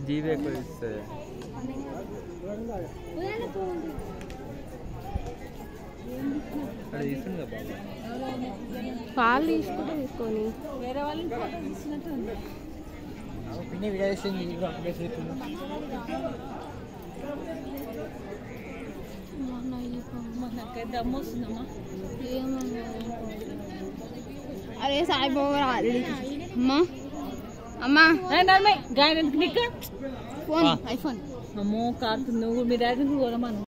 GB ఎక్కువ ఇస్తుంది అది ఇస్తుంది కదా బాబు పాలు తీసుకుంటే తీసుకొని వేరే వాళ్ళని ఫోటో తీసినట్టు ఉంది పిన్ని వీడియో చేసింది ఇప్పుడు అప్పుడే చేస్తుంది నాకైతే దమ్ము వస్తుందమ్మా అరే సాయిబాబా అమ్మా అమ్మా గాయన నీకు ఫోన్ ఐఫోన్ అమ్మో కారుతుంది నువ్వు మీ డాడీని కూడా కొనమను